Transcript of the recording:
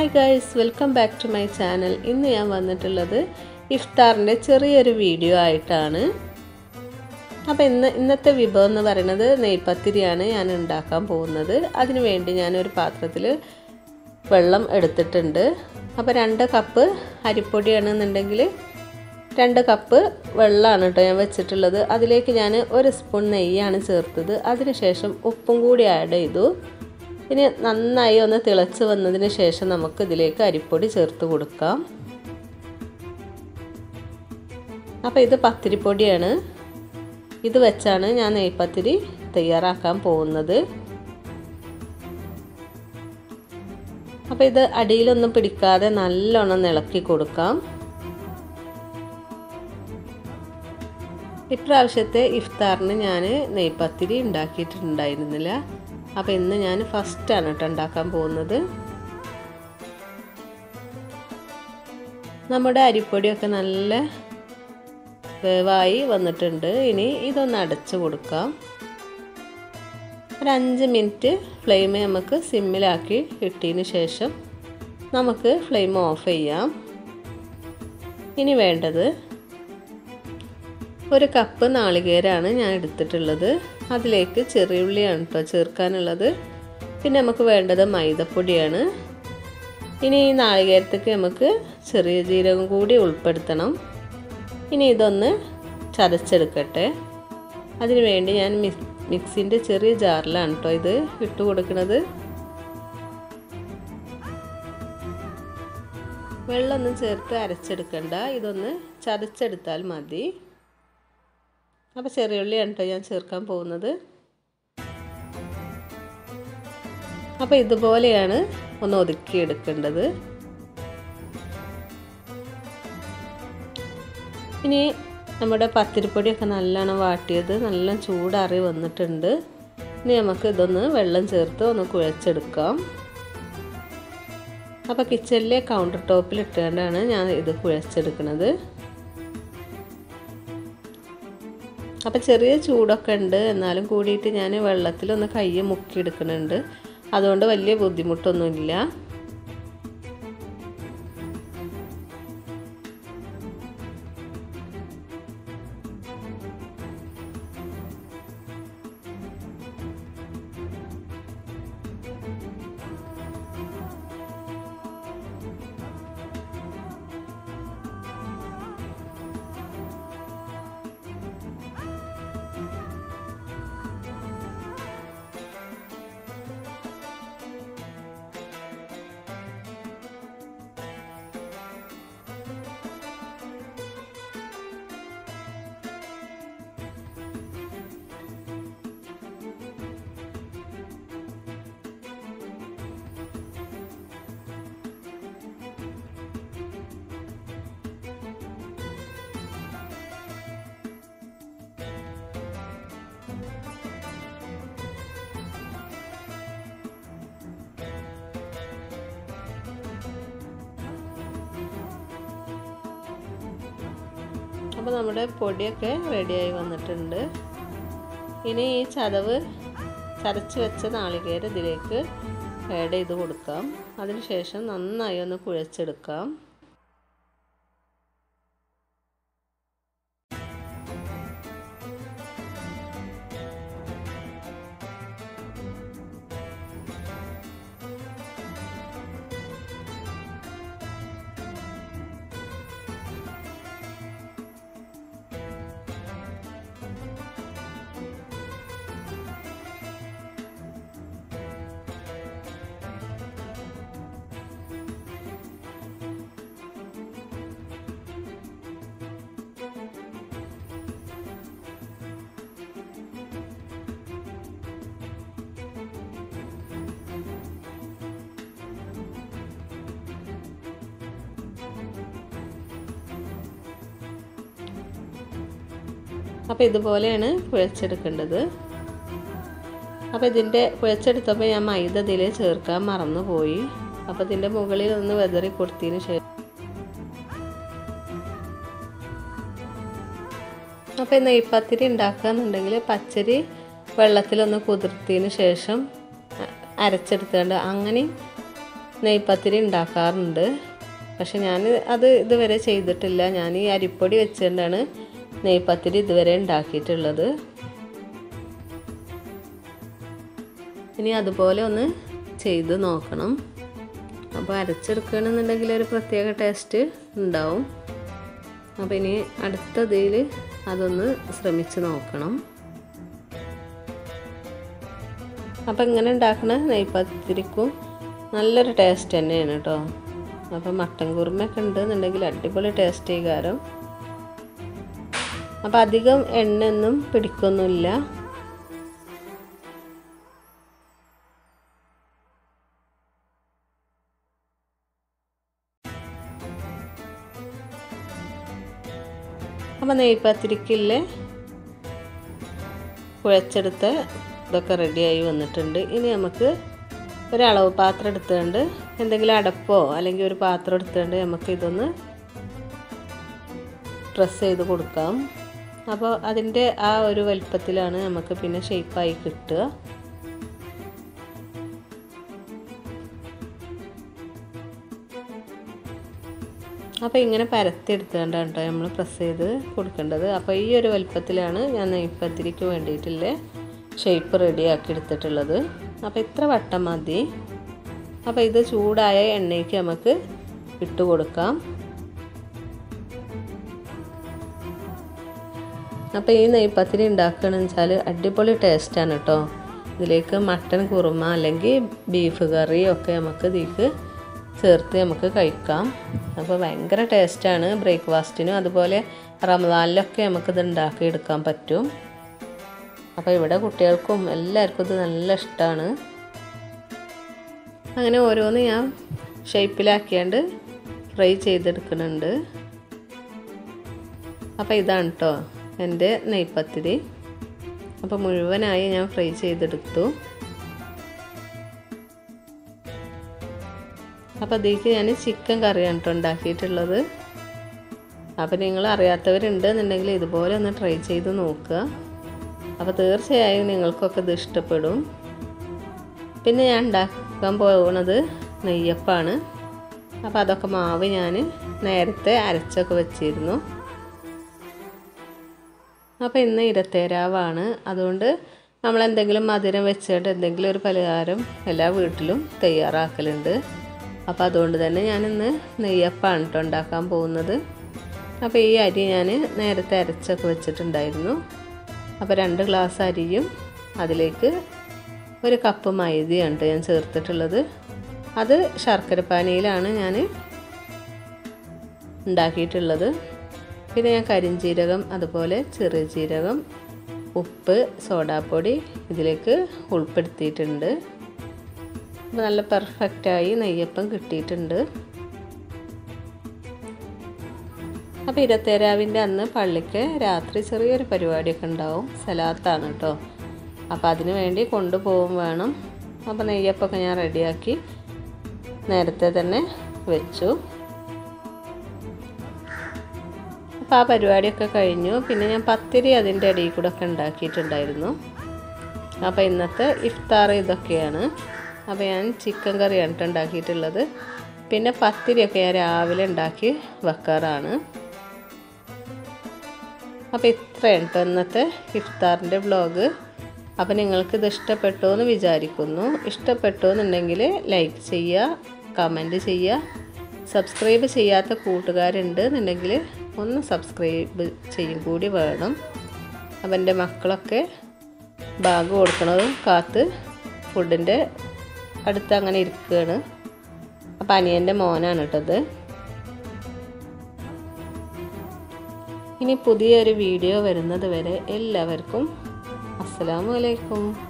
hi guys welcome back to my channel ഇന്ന് ഞാൻ വന്നിട്ടുള്ളത് ഇഫ്താറിൻ്റെ ചെറിയൊരു വീഡിയോ ആയിട്ടാണ് അപ്പോൾ ഇന്ന് ഇന്നത്തെ വിഭവം എന്ന് പറയുന്നത് നെയ്പത്തിരിയാണ് ഞാൻ ഉണ്ടാക്കാൻ പോകുന്നത് അതിനു വേണ്ടി ഞാനൊരു പാത്രത്തിൽ വെള്ളം എടുത്തിട്ടുണ്ട് അപ്പോൾ രണ്ട് കപ്പ് അരിപ്പൊടിയാണെന്നുണ്ടെങ്കിൽ രണ്ട് കപ്പ് വെള്ളമാണ് കേട്ടോ ഞാൻ വെച്ചിട്ടുള്ളത് അതിലേക്ക് ഞാൻ ഒരു സ്പൂൺ നെയ്യാണ് ചേർത്തത് അതിനുശേഷം ഉപ്പും കൂടി ആഡ് ചെയ്തു ഇനി നന്നായി ഒന്ന് തിളച്ച് വന്നതിന് ശേഷം നമുക്ക് ഇതിലേക്ക് അരിപ്പൊടി ചേർത്ത് കൊടുക്കാം അപ്പോൾ ഇത് പത്തിരിപ്പൊടിയാണ് ഇത് വെച്ചാണ് ഞാൻ നെയ്പത്തിരി തയ്യാറാക്കാൻ പോകുന്നത് അപ്പോൾ ഇത് അടിയിലൊന്നും പിടിക്കാതെ നല്ലോണം ഇളക്കി കൊടുക്കാം ഇപ്രാവശ്യത്തെ ഇഫ്താറിന് ഞാൻ നെയ്പത്തിരി ഉണ്ടാക്കിയിട്ടുണ്ടായിരുന്നില്ല അപ്പോൾ ഇന്ന് ഞാൻ ഫസ്റ്റാണ് കേട്ടോ ഉണ്ടാക്കാൻ പോകുന്നത് നമ്മുടെ അരിപ്പൊടിയൊക്കെ നല്ല വേവായി വന്നിട്ടുണ്ട് ഇനി ഇതൊന്ന് അടച്ചു കൊടുക്കാം ഒരു അഞ്ച് മിനിറ്റ് ഫ്ലെയിം നമുക്ക് സിമ്മിലാക്കി ഇട്ടതിന് ശേഷം നമുക്ക് ഫ്ലെയിം ഓഫ് ചെയ്യാം ഇനി വേണ്ടത് ഒരു കപ്പ് നാളികേരമാണ് ഞാൻ എടുത്തിട്ടുള്ളത് അതിലേക്ക് ചെറിയുള്ളിയാണ് കേട്ടോ ചേർക്കാനുള്ളത് പിന്നെ നമുക്ക് വേണ്ടത് മൈദപ്പൊടിയാണ് ഇനി ഈ നാളികേരത്തേക്ക് നമുക്ക് ചെറിയ ജീരകം കൂടി ഉൾപ്പെടുത്തണം ഇനി ഇതൊന്ന് ചതച്ചെടുക്കട്ടെ അതിനു വേണ്ടി ഞാൻ മിക്സിൻ്റെ ചെറിയ ജാറിലാണ് കേട്ടോ ഇത് ഇട്ട് കൊടുക്കുന്നത് വെള്ളമൊന്നും ചേർത്ത് അരച്ചെടുക്കണ്ട ഇതൊന്ന് ചതച്ചെടുത്താൽ മതി അപ്പോൾ ചെറിയുള്ളിയാണ് കേട്ടോ ഞാൻ ചേർക്കാൻ പോകുന്നത് അപ്പോൾ ഇതുപോലെയാണ് ഒന്ന് ഒതുക്കിയെടുക്കേണ്ടത് ഇനി നമ്മുടെ പത്തിരിപ്പൊടിയൊക്കെ നല്ലോണം വാട്ടിയത് നല്ല ചൂടാറി വന്നിട്ടുണ്ട് ഇനി നമുക്ക് ഇതൊന്ന് വെള്ളം ചേർത്ത് ഒന്ന് കുഴച്ചെടുക്കാം അപ്പോൾ കിച്ചണിലെ കൗണ്ടർ ടോപ്പിൽ ഇട്ടുകൊണ്ടാണ് ഞാൻ ഇത് കുഴച്ചെടുക്കുന്നത് അപ്പോൾ ചെറിയ ചൂടൊക്കെ ഉണ്ട് എന്നാലും കൂടിയിട്ട് ഞാൻ വെള്ളത്തിലൊന്ന് കൈ മുക്കിയെടുക്കുന്നുണ്ട് അതുകൊണ്ട് വലിയ ബുദ്ധിമുട്ടൊന്നുമില്ല അപ്പോൾ നമ്മുടെ പൊടിയൊക്കെ റെഡിയായി വന്നിട്ടുണ്ട് ഇനി ഈ ചതവ് ചതച്ച് വെച്ച നാളികേര ഇതിലേക്ക് ആഡ് ചെയ്ത് കൊടുക്കാം അതിനുശേഷം നന്നായി ഒന്ന് കുഴച്ചെടുക്കാം അപ്പോൾ ഇതുപോലെയാണ് കുഴച്ചെടുക്കേണ്ടത് അപ്പോൾ ഇതിൻ്റെ കുഴച്ചെടുത്തപ്പോൾ ഞാൻ മൈദ ഇതിൽ ചേർക്കാൻ മറന്നുപോയി അപ്പോൾ ഇതിൻ്റെ മുകളിൽ ഒന്ന് വെതറി കൊടുത്തതിന് ശേഷം അപ്പോൾ നെയ്പ്പത്തിരി ഉണ്ടാക്കുകയെന്നുണ്ടെങ്കിൽ പച്ചരി വെള്ളത്തിലൊന്ന് കുതിർത്തതിന് ശേഷം അരച്ചെടുത്തുകൊണ്ട് അങ്ങനെ നെയ്പ്പത്തിരി ഉണ്ടാക്കാറുണ്ട് പക്ഷെ ഞാൻ അത് ഇതുവരെ ചെയ്തിട്ടില്ല ഞാൻ ഈ അരിപ്പൊടി വെച്ചുകൊണ്ടാണ് നെയ്പ്പത്തിരി ഇതുവരെ ഉണ്ടാക്കിയിട്ടുള്ളത് ഇനി അതുപോലെ ഒന്ന് ചെയ്ത് നോക്കണം അപ്പോൾ അരച്ചെടുക്കണമെന്നുണ്ടെങ്കിൽ ഒരു പ്രത്യേക ടേസ്റ്റ് ഉണ്ടാവും അപ്പോൾ ഇനി അടുത്തതിൽ അതൊന്ന് ശ്രമിച്ച് നോക്കണം അപ്പോൾ ഇങ്ങനെ ഉണ്ടാക്കുന്ന നെയ്പ്പത്തിരിക്കും നല്ലൊരു ടേസ്റ്റ് തന്നെയാണ് കേട്ടോ അപ്പോൾ മട്ടൻ കുറുമയൊക്കെ ഉണ്ടെന്നുണ്ടെങ്കിൽ അടിപൊളി ടേസ്റ്റ് ചെയ്യാരം അപ്പോൾ അധികം എണ്ണയൊന്നും പിടിക്കൊന്നുമില്ല അപ്പോൾ നെയ്പ്പത്തിരിക്കില്ലേ കുഴച്ചെടുത്ത ഇതൊക്കെ റെഡിയായി വന്നിട്ടുണ്ട് ഇനി നമുക്ക് ഒരളവ് പാത്രം എടുത്തുകൊണ്ട് എന്തെങ്കിലും അടപ്പോ അല്ലെങ്കിൽ ഒരു പാത്രം എടുത്തുകൊണ്ട് നമുക്ക് ഇതൊന്ന് പ്രസ് ചെയ്ത് കൊടുക്കാം അപ്പോൾ അതിൻ്റെ ആ ഒരു വലിപ്പത്തിലാണ് നമുക്ക് പിന്നെ ഷേപ്പായി കിട്ടുക അപ്പോൾ ഇങ്ങനെ പരത്തി എടുത്തുകൊണ്ടാണ് കേട്ടോ നമ്മൾ പ്രസ് ചെയ്ത് കൊടുക്കേണ്ടത് അപ്പോൾ ഈ ഒരു വലുപ്പത്തിലാണ് ഞാൻ നെയ്പ്പത്തിരിക്ക് വേണ്ടിയിട്ടുള്ള ഷേപ്പ് റെഡിയാക്കി എടുത്തിട്ടുള്ളത് അപ്പോൾ ഇത്ര വട്ടം മതി അപ്പോൾ ഇത് ചൂടായ എണ്ണയ്ക്ക് നമുക്ക് ഇട്ട് കൊടുക്കാം അപ്പോൾ ഈ നെയ്പ്പത്തിരി ഉണ്ടാക്കുകയാണെന്ന് വെച്ചാൽ അടിപൊളി ടേസ്റ്റാണ് കേട്ടോ ഇതിലേക്ക് മട്ടൻ കുറുമ അല്ലെങ്കിൽ ബീഫ് കറി ഒക്കെ നമുക്ക് ഇതിലേക്ക് ചേർത്ത് നമുക്ക് കഴിക്കാം അപ്പോൾ ഭയങ്കര ടേസ്റ്റാണ് ബ്രേക്ക്ഫാസ്റ്റിനും അതുപോലെ റമദാനിലൊക്കെ നമുക്കിത് ഉണ്ടാക്കി എടുക്കാൻ പറ്റും അപ്പോൾ ഇവിടെ കുട്ടികൾക്കും എല്ലാവർക്കും ഇത് നല്ല ഇഷ്ടമാണ് അങ്ങനെ ഓരോന്ന് ഞാൻ ഷേപ്പിലാക്കിയാണ്ട് ഫ്രൈ ചെയ്തെടുക്കുന്നുണ്ട് അപ്പോൾ ഇതാണ് കേട്ടോ എൻ്റെ നെയ്പ്പത്തിരി അപ്പോൾ മുഴുവനായി ഞാൻ ഫ്രൈ ചെയ്തെടുത്തു അപ്പോൾ അതിലേക്ക് ഞാൻ ചിക്കൻ കറിയാണ് കേട്ടോ ഉണ്ടാക്കിയിട്ടുള്ളത് അപ്പോൾ നിങ്ങൾ അറിയാത്തവരുണ്ട് എന്നുണ്ടെങ്കിൽ ഇതുപോലെ ഒന്ന് ട്രൈ ചെയ്ത് നോക്കുക അപ്പോൾ തീർച്ചയായും നിങ്ങൾക്കൊക്കെ ഇത് ഇഷ്ടപ്പെടും പിന്നെ ഞാൻ ഉണ്ടാക്കാൻ പോകുന്നത് നെയ്യപ്പാണ് അപ്പോൾ അതൊക്കെ മാവ് ഞാൻ നേരത്തെ അരച്ചൊക്കെ വെച്ചിരുന്നു അപ്പോൾ ഇന്ന് ഇരത്തേരാവാണ് അതുകൊണ്ട് നമ്മൾ എന്തെങ്കിലും മധുരം വെച്ചിട്ട് എന്തെങ്കിലും ഒരു പലഹാരം എല്ലാ വീട്ടിലും തയ്യാറാക്കലുണ്ട് അപ്പോൾ അതുകൊണ്ട് തന്നെ ഞാനിന്ന് നെയ്യപ്പാണ് കേട്ടോ ഉണ്ടാക്കാൻ പോകുന്നത് അപ്പോൾ ഈ അരി ഞാൻ നേരത്തെ അരച്ചൊക്കെ വെച്ചിട്ടുണ്ടായിരുന്നു അപ്പോൾ രണ്ട് ഗ്ലാസ് അരിയും അതിലേക്ക് ഒരു കപ്പ് മൈദയാണ് കേട്ടോ ഞാൻ ചേർത്തിട്ടുള്ളത് അത് ശർക്കര പാനിയിലാണ് ഞാൻ ഉണ്ടാക്കിയിട്ടുള്ളത് പിന്നെ ഞാൻ കരിഞ്ജീരകം അതുപോലെ ചെറിയ ജീരകം ഉപ്പ് സോഡാപ്പൊടി ഇതിലേക്ക് ഉൾപ്പെടുത്തിയിട്ടുണ്ട് അപ്പോൾ നല്ല പെർഫെക്റ്റായി നെയ്യപ്പം കിട്ടിയിട്ടുണ്ട് അപ്പോൾ ഇരുപത്തേരാവിൻ്റെ അന്ന് പള്ളിക്ക് രാത്രി ചെറിയൊരു പരിപാടിയൊക്കെ ഉണ്ടാവും സലാത്താണ് കേട്ടോ അപ്പോൾ അതിന് വേണ്ടി കൊണ്ടുപോകും വേണം അപ്പോൾ നെയ്യപ്പൊക്കെ ഞാൻ റെഡിയാക്കി നേരത്തെ തന്നെ വെച്ചു അപ്പോൾ ആ പരിപാടിയൊക്കെ കഴിഞ്ഞു പിന്നെ ഞാൻ പത്തിരി അതിൻ്റെ ഇടയിൽ കൂടെ ഒക്കെ ഉണ്ടാക്കിയിട്ടുണ്ടായിരുന്നു അപ്പോൾ ഇന്നത്തെ ഇഫ്താർ ഇതൊക്കെയാണ് അപ്പോൾ ഞാൻ ചിക്കൻ കറിയാണ് കേട്ടോ ഉണ്ടാക്കിയിട്ടുള്ളത് പിന്നെ പത്തിരിയൊക്കെ ഞാൻ രാവിലെ ഉണ്ടാക്കി വെക്കാറാണ് അപ്പോൾ ഇത്രയാണ് കേട്ടോ ഇന്നത്തെ ഇഫ്താറിൻ്റെ വ്ളോഗ് അപ്പോൾ നിങ്ങൾക്കിത് ഇഷ്ടപ്പെട്ടു എന്ന് വിചാരിക്കുന്നു ഇഷ്ടപ്പെട്ടു എന്നുണ്ടെങ്കിൽ ലൈക്ക് ചെയ്യുക കമൻറ്റ് ചെയ്യുക സബ്സ്ക്രൈബ് ചെയ്യാത്ത കൂട്ടുകാരുണ്ട് എന്നുണ്ടെങ്കിൽ ഒന്ന് സബ്സ്ക്രൈബ് ചെയ്യും കൂടി വേണം അപ്പം എൻ്റെ മക്കളൊക്കെ ബാഗ് കൊടുക്കണത് കാത്ത് ഫുഡിൻ്റെ അടുത്ത് അങ്ങനെ ഇരിക്കുകയാണ് അപ്പം അനിയൻ്റെ മോനാണ് കേട്ടത് ഇനി പുതിയൊരു വീഡിയോ വരുന്നത് വരെ എല്ലാവർക്കും അസ്സലാമു അലൈക്കും